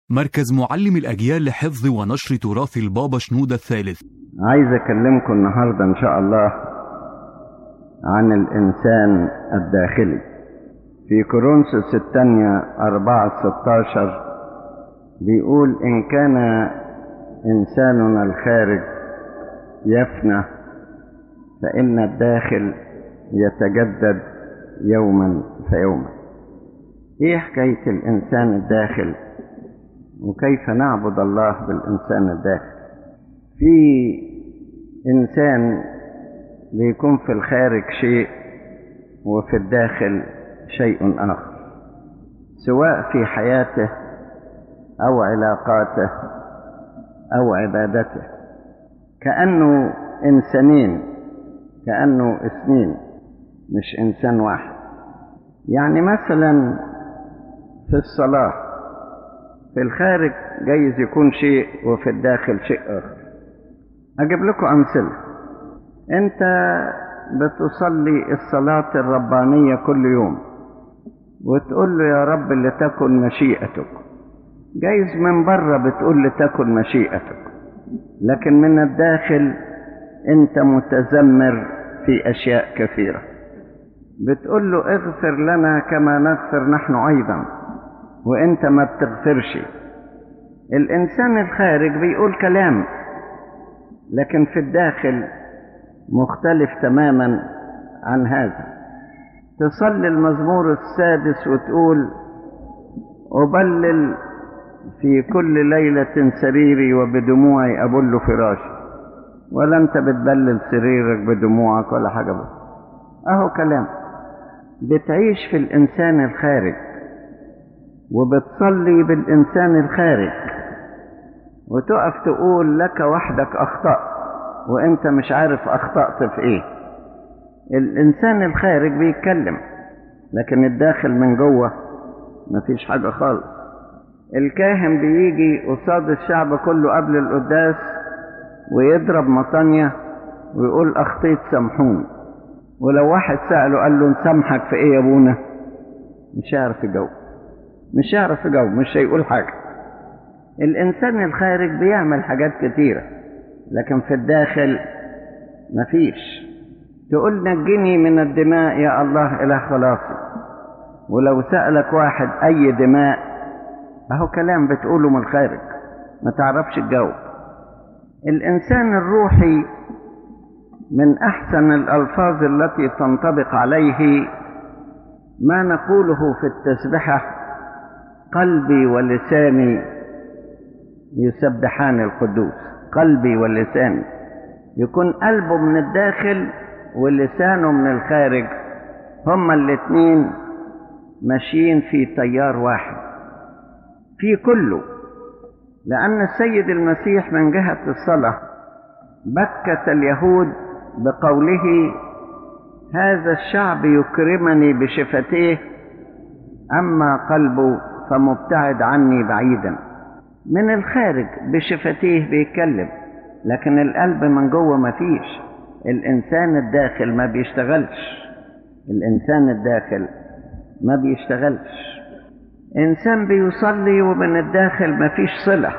مركز معلم الأجيال لحفظ ونشر تراث البابا شنودة الثالث عايز أكلمكم النهاردة إن شاء الله عن الإنسان الداخلي في كورنثوس الثانية أربعة ستاشر بيقول إن كان إنساننا الخارج يفنى فإن الداخل يتجدد يوما فيوما إيه حكاية الإنسان الداخل وكيف نعبد الله بالإنسان الداخل في إنسان بيكون في الخارج شيء وفي الداخل شيء آخر سواء في حياته أو علاقاته أو عبادته كأنه إنسانين كأنه اثنين مش إنسان واحد يعني مثلا في الصلاة في الخارج جايز يكون شيء وفي الداخل شيء آخر أجيب لكم أمثلة أنت بتصلي الصلاة الربانية كل يوم وتقول له يا رب لتكن مشيئتك جايز من بره بتقول لتكن مشيئتك لكن من الداخل انت متذمر في اشياء كثيره بتقول له اغفر لنا كما نغفر نحن ايضا وانت ما بتغفرش الانسان الخارج بيقول كلام لكن في الداخل مختلف تماما عن هذا تصلي المزمور السادس وتقول أبلل في كل ليلة سريري وبدموعي أبل فراشي ولا أنت بتبلل سريرك بدموعك ولا حاجة بس أهو كلام بتعيش في الإنسان الخارج وبتصلي بالإنسان الخارج وتقف تقول لك وحدك أخطأت وأنت مش عارف أخطأت في إيه الإنسان الخارج بيتكلم لكن الداخل من جوه مفيش حاجة خالص الكاهن بيجي قصاد الشعب كله قبل القداس ويضرب مطانية ويقول أخطيت سامحوني ولو واحد سأله قال له نسامحك في إيه يا أبونا مش هيعرف يجاوب مش هيعرف يجاوب مش هيقول حاجة الإنسان الخارج بيعمل حاجات كتيرة لكن في الداخل مفيش تقول نجني من الدماء يا الله إله خلاصي ولو سألك واحد أي دماء أهو كلام بتقوله من الخارج ما تعرفش تجاوب الإنسان الروحي من أحسن الألفاظ التي تنطبق عليه ما نقوله في التسبحة قلبي ولساني يسبحان القدوس قلبي ولساني يكون قلبه من الداخل ولسانه من الخارج هما الاتنين ماشيين في تيار واحد في كله لأن السيد المسيح من جهة الصلاة بكت اليهود بقوله هذا الشعب يكرمني بشفتيه أما قلبه فمبتعد عني بعيدا من الخارج بشفتيه بيتكلم لكن القلب من جوه مفيش الإنسان الداخل ما بيشتغلش الإنسان الداخل ما بيشتغلش إنسان بيصلي ومن الداخل ما فيش صلة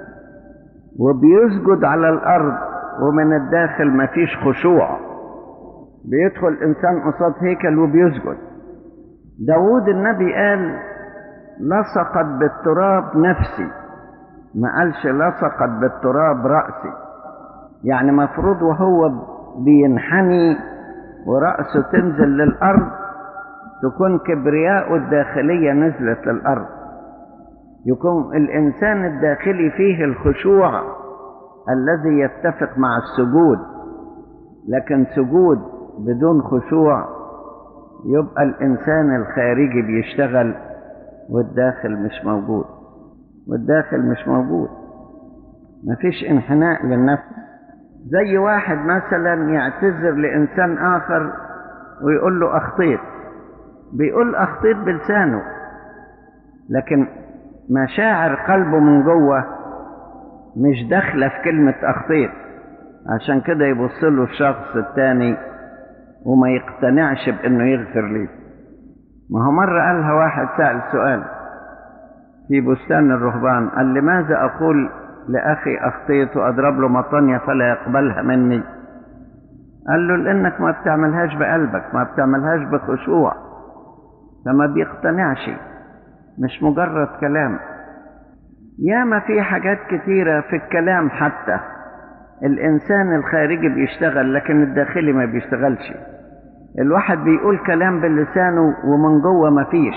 وبيسجد على الأرض ومن الداخل ما فيش خشوع بيدخل إنسان قصاد هيكل وبيسجد داود النبي قال لصقت بالتراب نفسي ما قالش لصقت بالتراب رأسي يعني مفروض وهو بينحني ورأسه تنزل للأرض تكون كبرياء الداخلية نزلت للأرض يكون الإنسان الداخلي فيه الخشوع الذي يتفق مع السجود لكن سجود بدون خشوع يبقى الإنسان الخارجي بيشتغل والداخل مش موجود والداخل مش موجود مفيش انحناء للنفس زي واحد مثلا يعتذر لإنسان آخر ويقول له أخطيت بيقول أخطيت بلسانه لكن مشاعر قلبه من جوه مش داخلة في كلمة أخطيت عشان كده يبص له الشخص التاني وما يقتنعش بأنه يغفر ليه ما هو مرة قالها واحد سأل سؤال في بستان الرهبان قال لماذا أقول لأخي أخطيت وأضرب له مطانية فلا يقبلها مني قال له لأنك ما بتعملهاش بقلبك ما بتعملهاش بخشوع فما بيقتنعش مش مجرد كلام ياما في حاجات كتيرة في الكلام حتى الإنسان الخارجي بيشتغل لكن الداخلي ما بيشتغلش الواحد بيقول كلام بلسانه ومن جوه مفيش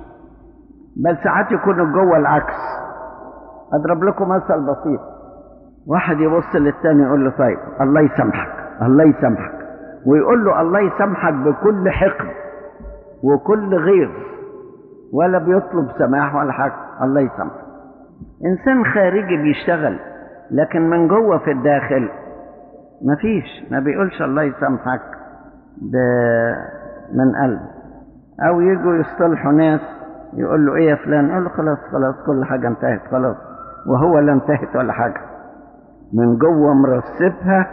بل ساعات يكون جوه العكس اضرب لكم مثل بسيط واحد يبص للتاني يقول له طيب الله يسامحك الله يسامحك ويقول له الله يسامحك بكل حقد وكل غيظ ولا بيطلب سماح ولا حاجه الله يسامحك انسان خارجي بيشتغل لكن من جوه في الداخل مفيش ما بيقولش الله يسامحك ب... من قلبه او يجوا يصطلحوا ناس يقول له ايه يا فلان يقول له خلاص خلاص كل حاجه انتهت خلاص وهو لا انتهت ولا حاجه من جوه مرسبها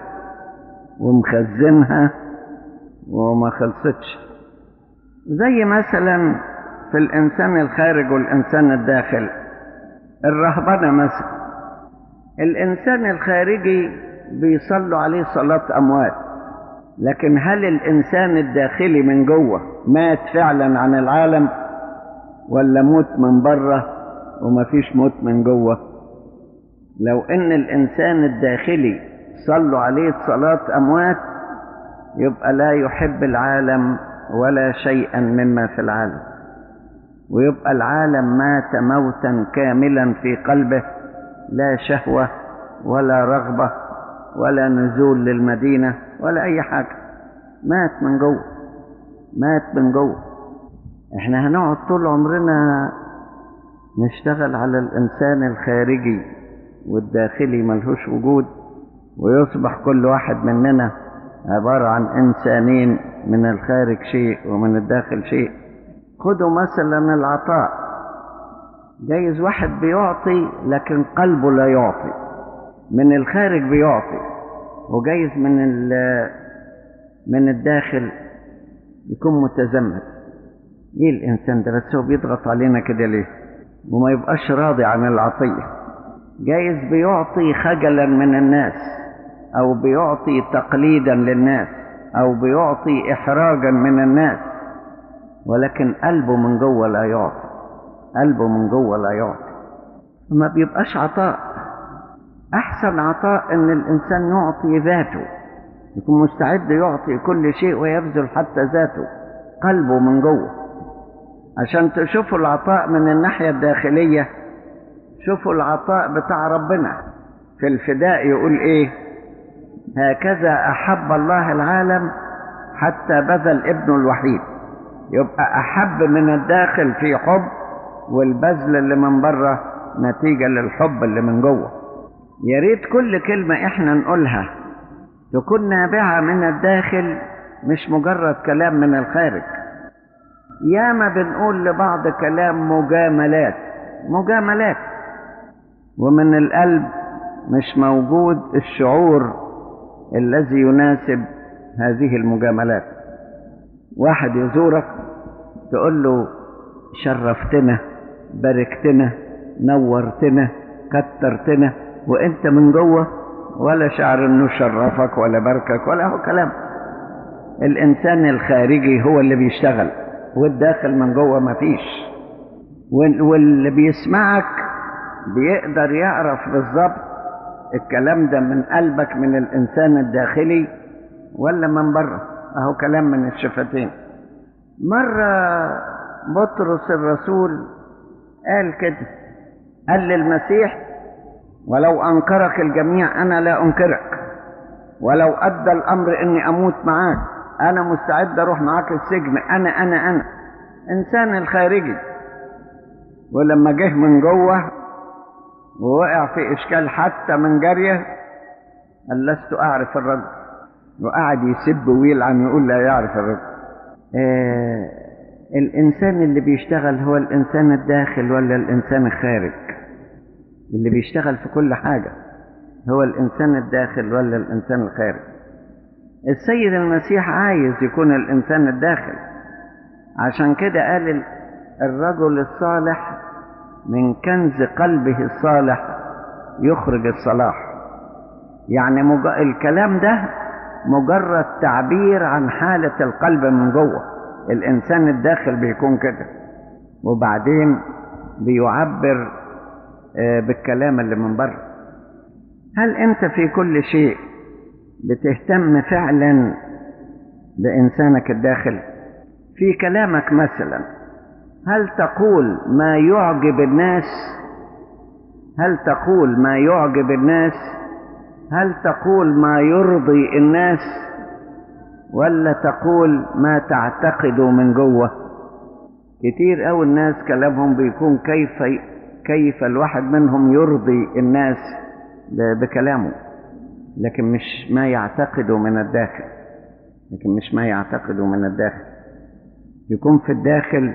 ومخزنها وما خلصتش زي مثلا في الانسان الخارج والانسان الداخل الرهبنه مثلا الانسان الخارجي بيصلوا عليه صلاه اموات لكن هل الانسان الداخلي من جوه مات فعلا عن العالم ولا موت من بره ومفيش موت من جوه لو ان الانسان الداخلي صلوا عليه صلاة اموات يبقى لا يحب العالم ولا شيئا مما في العالم ويبقى العالم مات موتا كاملا في قلبه لا شهوة ولا رغبة ولا نزول للمدينة ولا اي حاجة مات من جوه مات من جوه احنا هنقعد طول عمرنا نشتغل على الانسان الخارجي والداخلي ملهوش وجود ويصبح كل واحد مننا عبارة عن انسانين من الخارج شيء ومن الداخل شيء خدوا مثلا العطاء جايز واحد بيعطي لكن قلبه لا يعطي من الخارج بيعطي وجايز من من الداخل يكون متذمر ايه الانسان ده بس هو بيضغط علينا كده ليه وما يبقاش راضي عن العطيه جايز بيعطي خجلا من الناس او بيعطي تقليدا للناس او بيعطي احراجا من الناس ولكن قلبه من جوه لا يعطي قلبه من جوه لا يعطي ما بيبقاش عطاء احسن عطاء ان الانسان يعطي ذاته يكون مستعد يعطي كل شيء ويبذل حتى ذاته قلبه من جوه عشان تشوفوا العطاء من الناحية الداخلية شوفوا العطاء بتاع ربنا في الفداء يقول ايه هكذا احب الله العالم حتى بذل ابنه الوحيد يبقى احب من الداخل في حب والبذل اللي من بره نتيجة للحب اللي من جوه يا ريت كل كلمة احنا نقولها تكون نابعة من الداخل مش مجرد كلام من الخارج ياما بنقول لبعض كلام مجاملات مجاملات ومن القلب مش موجود الشعور الذي يناسب هذه المجاملات واحد يزورك تقول له شرفتنا باركتنا نورتنا كترتنا وانت من جوه ولا شعر انه شرفك ولا باركك ولا هو كلام الانسان الخارجي هو اللي بيشتغل والداخل من جوه مفيش واللي بيسمعك بيقدر يعرف بالظبط الكلام ده من قلبك من الانسان الداخلي ولا من بره اهو كلام من الشفتين مرة بطرس الرسول قال كده قال للمسيح ولو انكرك الجميع انا لا انكرك ولو ادى الامر اني اموت معاك انا مستعد اروح معاك السجن انا انا انا انسان الخارجي ولما جه من جوه ووقع في اشكال حتى من جاريه قال لست اعرف الرجل وقعد يسب ويلعن يقول لا يعرف الرجل آه الانسان اللي بيشتغل هو الانسان الداخل ولا الانسان الخارج اللي بيشتغل في كل حاجه هو الانسان الداخل ولا الانسان الخارج السيد المسيح عايز يكون الانسان الداخل عشان كده قال الرجل الصالح من كنز قلبه الصالح يخرج الصلاح يعني مج... الكلام ده مجرد تعبير عن حالة القلب من جوه الإنسان الداخل بيكون كده وبعدين بيعبر بالكلام اللي من بره هل أنت في كل شيء بتهتم فعلا بإنسانك الداخل في كلامك مثلا هل تقول ما يعجب الناس هل تقول ما يعجب الناس هل تقول ما يرضي الناس ولا تقول ما تعتقد من جوه كتير أوي الناس كلامهم بيكون كيف كيف الواحد منهم يرضي الناس بكلامه لكن مش ما يعتقده من الداخل لكن مش ما يعتقده من الداخل يكون في الداخل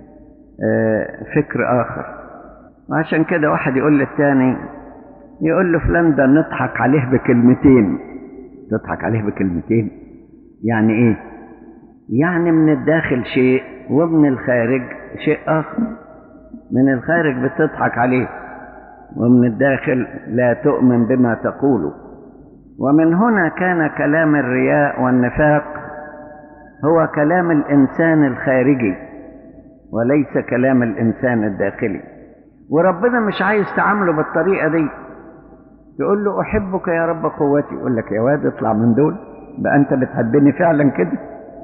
فكر آخر وعشان كده واحد يقول للتاني يقول له فلان ده نضحك عليه بكلمتين تضحك عليه بكلمتين يعني ايه يعني من الداخل شيء ومن الخارج شيء آخر من الخارج بتضحك عليه ومن الداخل لا تؤمن بما تقوله ومن هنا كان كلام الرياء والنفاق هو كلام الإنسان الخارجي وليس كلام الإنسان الداخلي وربنا مش عايز تعامله بالطريقة دي تقول له أحبك يا رب قوتي يقول لك يا واد اطلع من دول بقى أنت بتحبني فعلا كده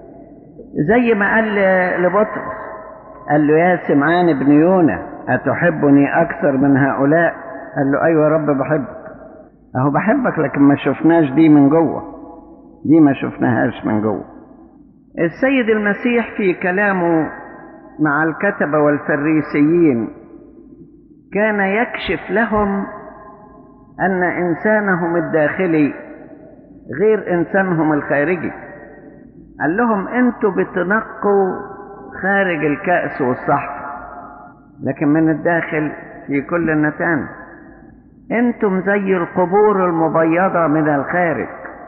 زي ما قال لبطرس قال له يا سمعان بن يونا أتحبني أكثر من هؤلاء قال له أيوة يا رب بحبك أهو بحبك لكن ما شفناش دي من جوه دي ما شفناهاش من جوه السيد المسيح في كلامه مع الكتبة والفريسيين كان يكشف لهم أن إنسانهم الداخلي غير إنسانهم الخارجي قال لهم أنتوا بتنقوا خارج الكأس والصحف لكن من الداخل في كل النتان انتم زي القبور المبيضة من الخارج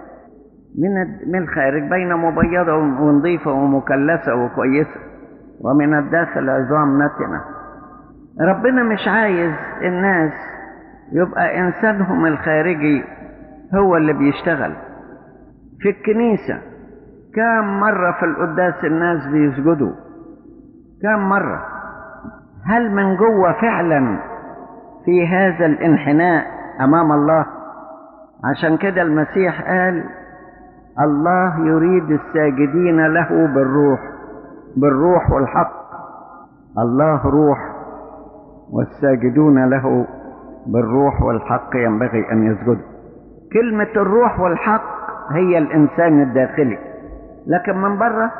من من الخارج بين مبيضة ونظيفة ومكلسة وكويسة ومن الداخل عظام نتنة ربنا مش عايز الناس يبقى إنسانهم الخارجي هو اللي بيشتغل في الكنيسة كم مرة في القداس الناس بيسجدوا كم مرة هل من جوه فعلا في هذا الانحناء امام الله عشان كده المسيح قال الله يريد الساجدين له بالروح بالروح والحق الله روح والساجدون له بالروح والحق ينبغي ان يسجدوا كلمه الروح والحق هي الانسان الداخلي لكن من بره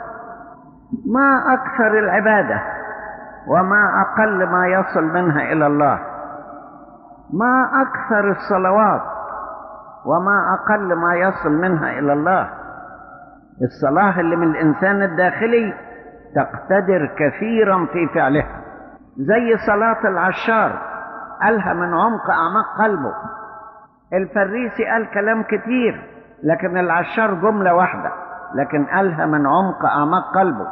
ما اكثر العباده وما اقل ما يصل منها الى الله ما أكثر الصلوات وما أقل ما يصل منها إلى الله الصلاة اللي من الإنسان الداخلي تقتدر كثيرا في فعلها زي صلاة العشار قالها من عمق أعماق قلبه الفريسي قال كلام كتير لكن العشار جملة واحدة لكن قالها من عمق أعماق قلبه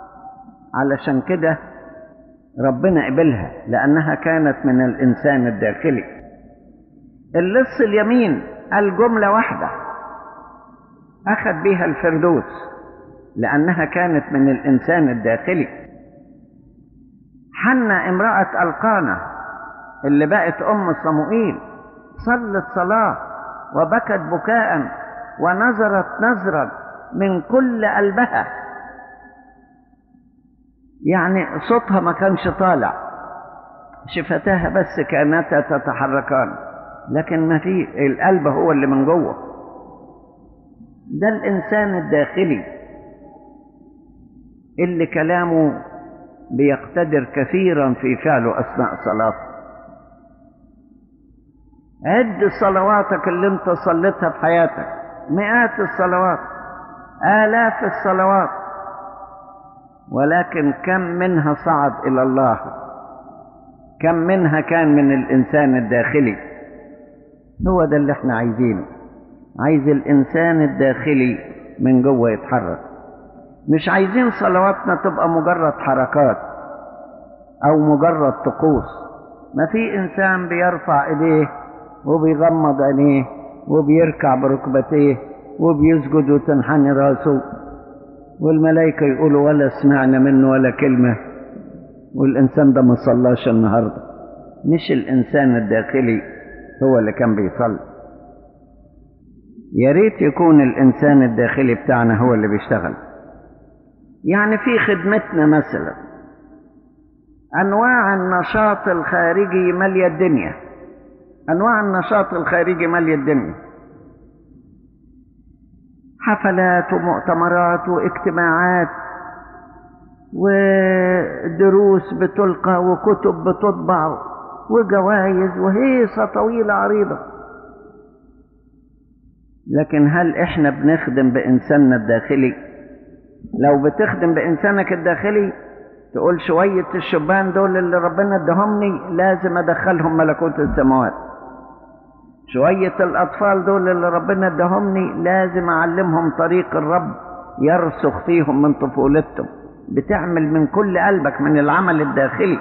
علشان كده ربنا قبلها لأنها كانت من الإنسان الداخلي اللص اليمين قال جملة واحدة أخذ بها الفردوس لأنها كانت من الإنسان الداخلي حنا امرأة القانة اللي بقت أم صموئيل صلت صلاة وبكت بكاء ونظرت نظرا من كل قلبها يعني صوتها ما كانش طالع شفتاها بس كانتا تتحركان لكن ما في القلب هو اللي من جوه ده الانسان الداخلي اللي كلامه بيقتدر كثيرا في فعله اثناء صلاته عد صلواتك اللي انت صليتها في حياتك مئات الصلوات آلاف الصلوات ولكن كم منها صعد إلى الله كم منها كان من الإنسان الداخلي هو ده اللي احنا عايزينه عايز الإنسان الداخلي من جوه يتحرك مش عايزين صلواتنا تبقى مجرد حركات أو مجرد طقوس ما في إنسان بيرفع إيديه وبيغمض عينيه وبيركع بركبتيه وبيسجد وتنحني راسه والملائكة يقولوا ولا سمعنا منه ولا كلمة والإنسان ده ما صلاش النهاردة مش الإنسان الداخلي هو اللي كان بيصلي يا ريت يكون الإنسان الداخلي بتاعنا هو اللي بيشتغل يعني في خدمتنا مثلا أنواع النشاط الخارجي مالية الدنيا أنواع النشاط الخارجي مالية الدنيا حفلات ومؤتمرات واجتماعات ودروس بتلقى وكتب بتطبع وجوائز وهيصة طويلة عريضة لكن هل احنا بنخدم بإنساننا الداخلي لو بتخدم بإنسانك الداخلي تقول شوية الشبان دول اللي ربنا ادهمني لازم ادخلهم ملكوت السماوات شوية الأطفال دول اللي ربنا ادهمني لازم أعلمهم طريق الرب يرسخ فيهم من طفولتهم بتعمل من كل قلبك من العمل الداخلي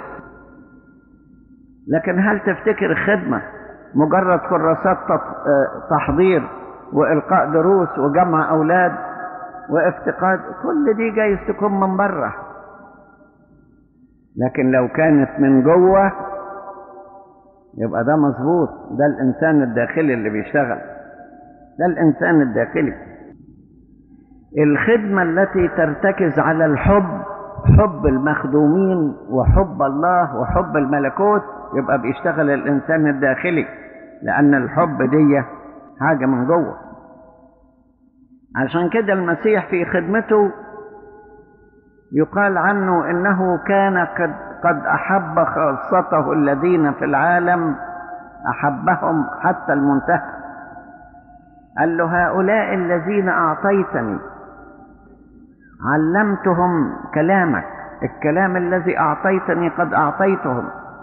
لكن هل تفتكر خدمة مجرد كراسات تحضير وإلقاء دروس وجمع أولاد وافتقاد كل دي جايز تكون من بره لكن لو كانت من جوه يبقى ده مظبوط ده الإنسان الداخلي اللي بيشتغل ده الإنسان الداخلي الخدمة التي ترتكز على الحب حب المخدومين وحب الله وحب الملكوت يبقى بيشتغل الإنسان الداخلي لأن الحب دي حاجة من جوه عشان كده المسيح في خدمته يقال عنه إنه كان قد, قد أحب خاصته الذين في العالم أحبهم حتى المنتهى قال له هؤلاء الذين أعطيتني علمتهم كلامك الكلام الذي أعطيتني قد أعطيتهم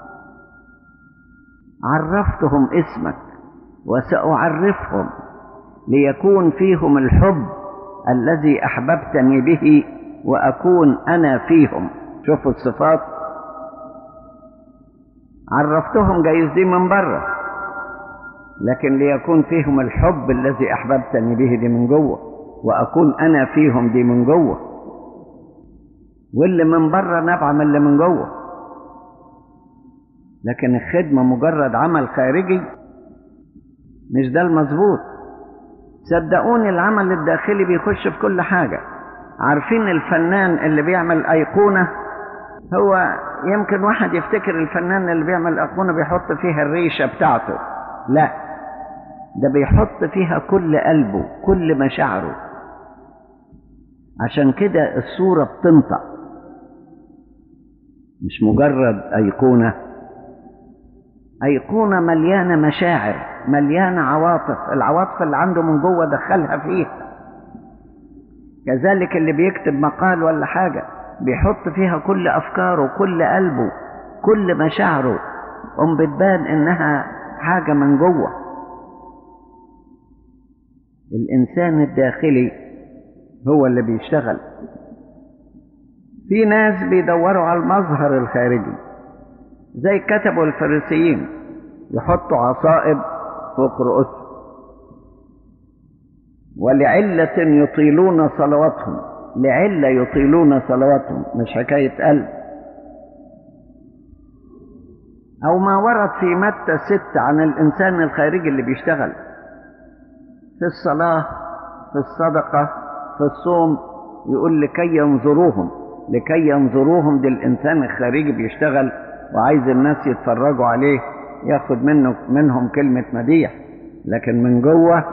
عرفتهم اسمك وسأعرفهم ليكون فيهم الحب الذي أحببتني به وأكون أنا فيهم شوفوا الصفات عرفتهم جايز دي من بره لكن ليكون فيهم الحب الذي أحببتني به دي من جوه وأكون أنا فيهم دي من جوه واللي من بره نبع من اللي من جوه لكن الخدمة مجرد عمل خارجي مش ده المظبوط صدقوني العمل الداخلي بيخش في كل حاجة عارفين الفنان اللي بيعمل أيقونة هو يمكن واحد يفتكر الفنان اللي بيعمل أيقونة بيحط فيها الريشة بتاعته لا ده بيحط فيها كل قلبه كل مشاعره عشان كده الصورة بتنطق مش مجرد أيقونة أيقونة مليانة مشاعر مليانة عواطف العواطف اللي عنده من جوه دخلها فيها كذلك اللي بيكتب مقال ولا حاجة بيحط فيها كل أفكاره كل قلبه كل مشاعره أم بتبان إنها حاجة من جوه الإنسان الداخلي هو اللي بيشتغل في ناس بيدوروا على المظهر الخارجي زي كتبوا الفريسيين يحطوا عصائب فوق رؤوسهم ولعلة يطيلون صلواتهم لعلة يطيلون صلواتهم مش حكاية قلب أو ما ورد في متى ست عن الإنسان الخارجي اللي بيشتغل في الصلاة في الصدقة في الصوم يقول لكي ينظروهم لكي ينظروهم دي الإنسان الخارجي بيشتغل وعايز الناس يتفرجوا عليه ياخد منه منهم كلمة مديح لكن من جوه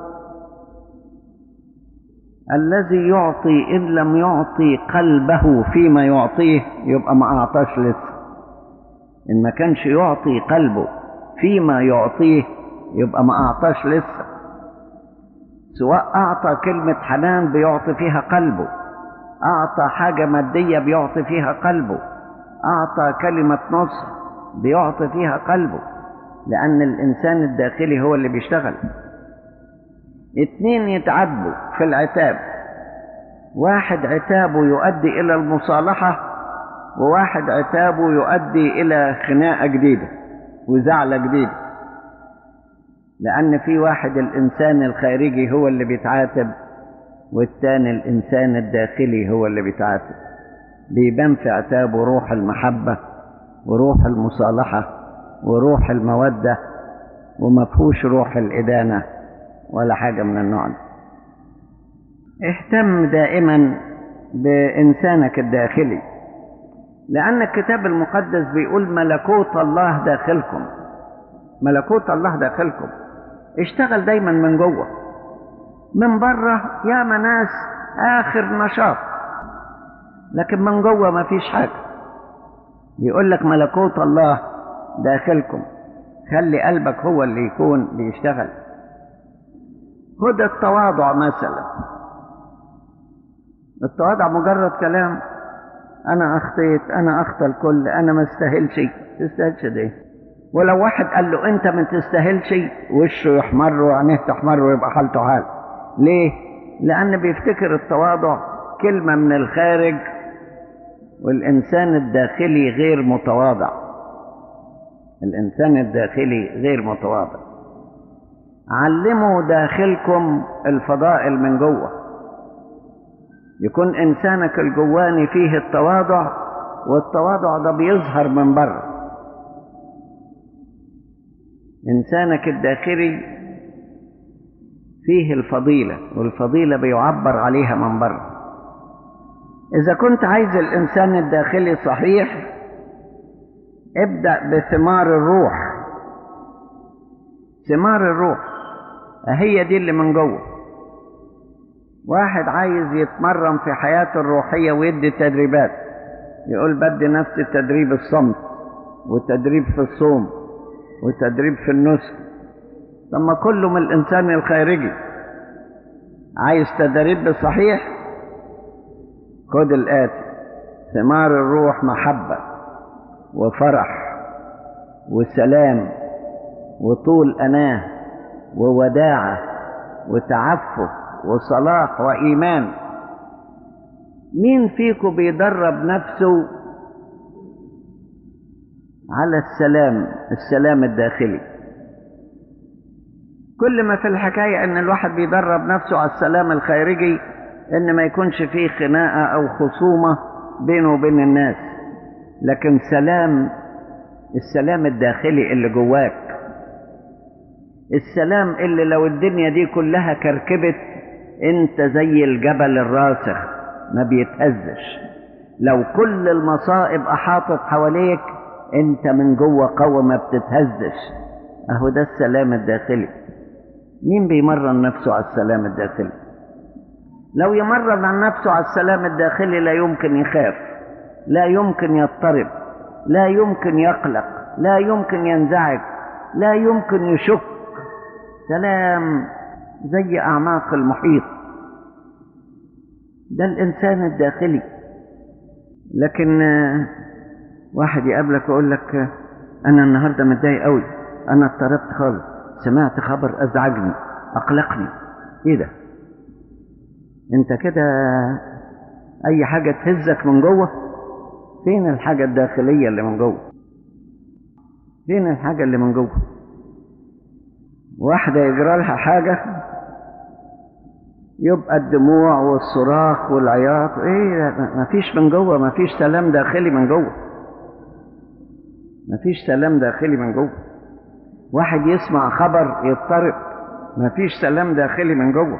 الذي يعطي إن لم يعطي قلبه فيما يعطيه يبقى ما أعطاش لسه إن ما كانش يعطي قلبه فيما يعطيه يبقى ما أعطاش لسه سواء أعطى كلمة حنان بيعطي فيها قلبه أعطى حاجة مادية بيعطي فيها قلبه أعطى كلمة نصر بيعطي فيها قلبه لأن الإنسان الداخلي هو اللي بيشتغل اتنين يتعاتبوا في العتاب واحد عتابه يؤدي إلى المصالحة وواحد عتابه يؤدي إلى خناقة جديدة وزعلة جديدة لأن في واحد الإنسان الخارجي هو اللي بيتعاتب والتاني الإنسان الداخلي هو اللي بيتعاتب بيبان في عتابه روح المحبة وروح المصالحة وروح المودة ومفهوش روح الإدانة ولا حاجة من النوع ده اهتم دائما بإنسانك الداخلي لأن الكتاب المقدس بيقول ملكوت الله داخلكم ملكوت الله داخلكم اشتغل دايما من جوه من بره يا ناس آخر نشاط لكن من جوه ما فيش حاجة يقول لك ملكوت الله داخلكم خلي قلبك هو اللي يكون بيشتغل خد التواضع مثلا التواضع مجرد كلام انا اخطيت انا اخطى الكل انا ما استاهلش تستاهلش ده ولو واحد قال له انت ما تستاهلش وشه يحمر وعينيه تحمر ويبقى حالته حال ليه لان بيفتكر التواضع كلمه من الخارج والانسان الداخلي غير متواضع الانسان الداخلي غير متواضع علموا داخلكم الفضائل من جوه يكون انسانك الجواني فيه التواضع والتواضع ده بيظهر من بره انسانك الداخلي فيه الفضيله والفضيله بيعبر عليها من بره اذا كنت عايز الانسان الداخلي صحيح ابدا بثمار الروح ثمار الروح هي دي اللي من جوه واحد عايز يتمرن في حياته الروحية ويدي تدريبات يقول بدي نفسي تدريب الصمت وتدريب في الصوم وتدريب في النسك ثم كله من الإنسان الخارجي عايز تدريب صحيح خد الآتي ثمار الروح محبة وفرح وسلام وطول أناه ووداعة وتعفف وصلاح وإيمان مين فيكم بيدرب نفسه على السلام السلام الداخلي كل ما في الحكاية ان الواحد بيدرب نفسه على السلام الخارجي ان ما يكونش فيه خناقة او خصومة بينه وبين الناس لكن سلام السلام الداخلي اللي جواك السلام اللي لو الدنيا دي كلها كركبت انت زي الجبل الراسخ ما بيتهزش لو كل المصائب احاطت حواليك انت من جوه قوي ما بتتهزش اهو ده السلام الداخلي مين بيمرن نفسه على السلام الداخلي لو يمرن عن نفسه على السلام الداخلي لا يمكن يخاف لا يمكن يضطرب لا يمكن يقلق لا يمكن ينزعج لا يمكن يشك سلام زي أعماق المحيط ده الإنسان الداخلي لكن واحد يقابلك ويقول لك أنا النهاردة متضايق قوي أنا اضطربت خالص سمعت خبر أزعجني أقلقني إيه ده؟ أنت كده أي حاجة تهزك من جوه فين الحاجة الداخلية اللي من جوه؟ فين الحاجة اللي من جوه؟ واحدة يجرى لها حاجة يبقى الدموع والصراخ والعياط ايه مفيش من جوه مفيش سلام داخلي من جوه مفيش سلام داخلي من جوه واحد يسمع خبر يضطرب مفيش سلام داخلي من جوه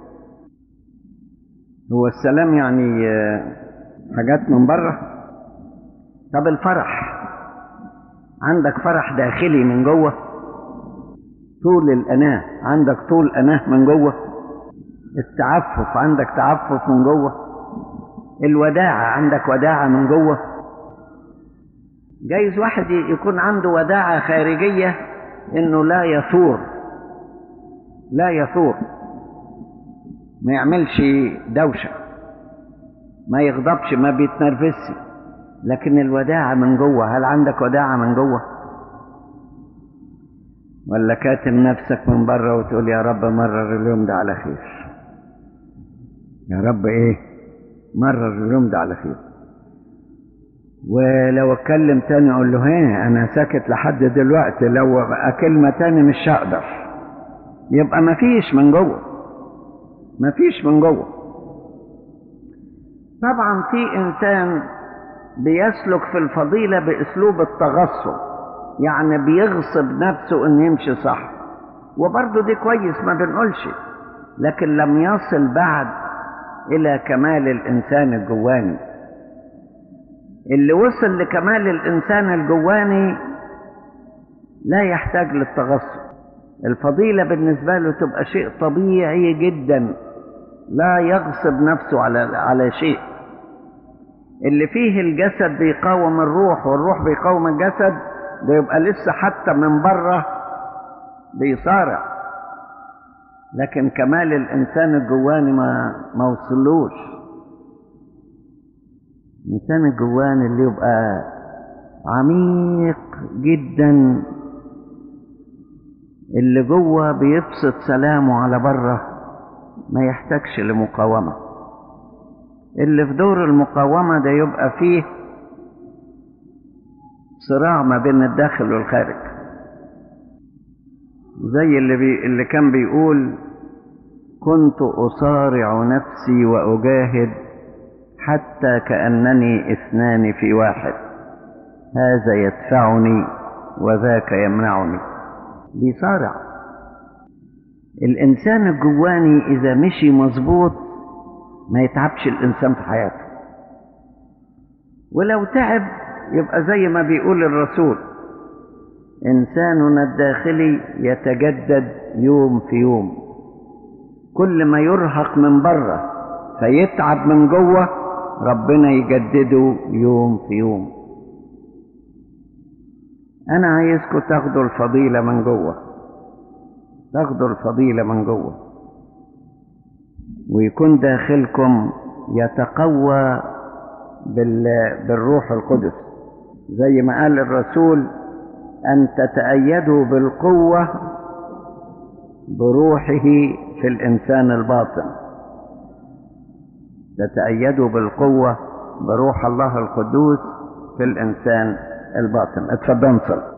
هو السلام يعني حاجات من بره طب الفرح عندك فرح داخلي من جوه طول الأناة عندك طول أناة من جوه التعفف عندك تعفف من جوه الوداعة عندك وداعة من جوه جايز واحد يكون عنده وداعة خارجية انه لا يثور لا يثور ما يعملش دوشة ما يغضبش ما بيتنرفزش لكن الوداعة من جوه هل عندك وداعة من جوه ولا كاتم نفسك من بره وتقول يا رب مرر اليوم ده على خير يا رب ايه مرر اليوم ده على خير ولو اتكلم تاني اقول له هي انا ساكت لحد دلوقتي لو بقى كلمة تاني مش هقدر يبقى مفيش من جوه مفيش من جوه طبعا في انسان بيسلك في الفضيلة باسلوب التغصب يعني بيغصب نفسه ان يمشي صح وبرضه دي كويس ما بنقولش لكن لم يصل بعد الى كمال الانسان الجواني اللي وصل لكمال الانسان الجواني لا يحتاج للتغصب الفضيلة بالنسبة له تبقى شيء طبيعي جدا لا يغصب نفسه على على شيء اللي فيه الجسد بيقاوم الروح والروح بيقاوم الجسد ده يبقى لسه حتى من بره بيصارع لكن كمال الانسان الجواني ما ما وصلوش الانسان الجواني اللي يبقى عميق جدا اللي جوه بيبسط سلامه على بره ما يحتاجش لمقاومة اللي في دور المقاومة ده يبقى فيه صراع ما بين الداخل والخارج زي اللي, بي اللي كان بيقول كنت أصارع نفسي وأجاهد حتى كأنني اثنان في واحد هذا يدفعني وذاك يمنعني بيصارع الإنسان الجواني إذا مشي مظبوط ما يتعبش الإنسان في حياته ولو تعب يبقى زي ما بيقول الرسول إنساننا الداخلي يتجدد يوم في يوم كل ما يرهق من بره فيتعب من جوه ربنا يجدده يوم في يوم أنا عايزكم تاخدوا الفضيلة من جوه تاخدوا الفضيلة من جوه ويكون داخلكم يتقوى بالروح القدس زي ما قال الرسول أن تتأيدوا بالقوة بروحه في الإنسان الباطن تتأيدوا بالقوة بروح الله القدوس في الإنسان الباطن اتفضل انصر